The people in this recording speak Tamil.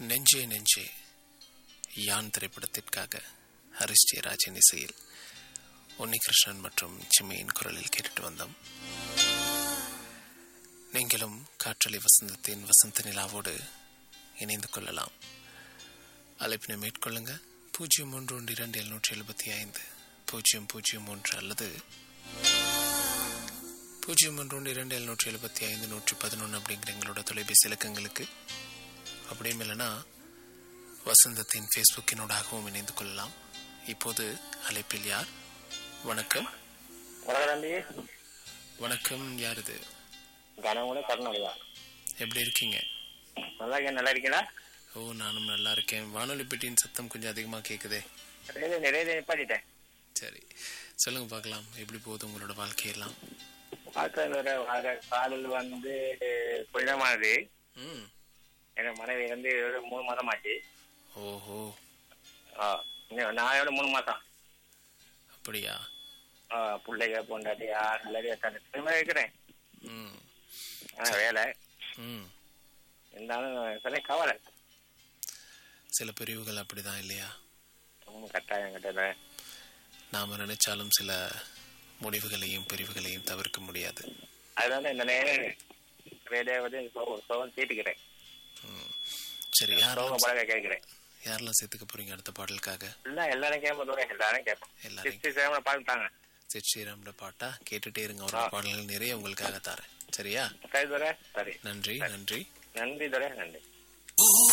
நெஞ்சே நெஞ்சே யான் திரைப்படத்திற்காக ஹரிஷ் ஜெயராஜன் இசையில் உன்னிகிருஷ்ணன் மற்றும் சிம்மியின் குரலில் கேட்டுட்டு வந்தோம் நீங்களும் காற்றலை வசந்தத்தின் வசந்த நிலாவோடு இணைந்து கொள்ளலாம் அழைப்பினை மேற்கொள்ளுங்க பூஜ்ஜியம் ஒன்று ஒன்று இரண்டு எழுநூற்றி எழுபத்தி ஐந்து பூஜ்ஜியம் பூஜ்ஜியம் ஒன்று அல்லது பூஜ்ஜியம் ஒன்று ஒன்று இரண்டு எழுநூற்றி எழுபத்தி ஐந்து நூற்றி பதினொன்று அப்படிங்கிற எங்களோட தொலைபேசி இலக்கங்களுக்கு அப்படியும் இல்லைன்னா வசந்தத்தின் ஃபேஸ்புக்கினோடாகவும் இணைந்து கொள்ளலாம் இப்போது அழைப்பில் யார் வணக்கம் வணக்கம் தம்பி வணக்கம் யார் இது கனவுல கருணாடியா எப்படி இருக்கீங்க நல்லா இருக்கேன் நல்லா இருக்கீங்களா ஓ நானும் நல்லா இருக்கேன் வானொலி பெட்டியின் சத்தம் கொஞ்சம் அதிகமாக கேட்குதே நிறைய நிறைய நிப்பாட்டிட்டேன் சரி சொல்லுங்க பார்க்கலாம் எப்படி போகுது உங்களோட வாழ்க்கையெல்லாம் பார்க்கறது வர வர காதல் வந்து புனிதமானது ம் என் மனைவி வந்து ஒரு மூணு மாதம் ஆச்சு ஓஹோ ஆ, இன்னும் நாயோட மூணு மாசம் அப்படியா ஆ, பிள்ளைங்க பொண்டாட்டி யார் எல்லாரையும் திரும்ப இருக்கிறேன் ம் ஆனா வேலை ம் இருந்தாலும் சில கவலை சில பிரிவுகள் அப்படிதான் இல்லையா ரொம்ப கட்டாயம் கட்டாயம் நாம் நினைச்சாலும் சில முடிவுகளையும் பிரிவுகளையும் தவிர்க்க முடியாது அதனால இந்த நேரம் வேலையை வந்து சோகம் சோகம் தீட்டுக்கிறேன் சரி சோகம் யாரெல்லாம் பழக கேட்கிறேன் யாரெல்லாம் சேர்த்துக்க போறீங்க அடுத்த பாடலுக்காக இல்ல எல்லாரும் கேட்போம் எல்லாரும் கேட்போம் எல்லாரையும் சிக்ஸ்டி செவன் பார்த்துட்டாங்க சித் ஸ்ரீராமோட பாட்டா கேட்டுட்டே இருங்க அவரோட பாடல்கள் நிறைய உங்களுக்காக தரேன் சரியா சரி துரை சரி நன்றி நன்றி நன்றி துரை நன்றி ஓ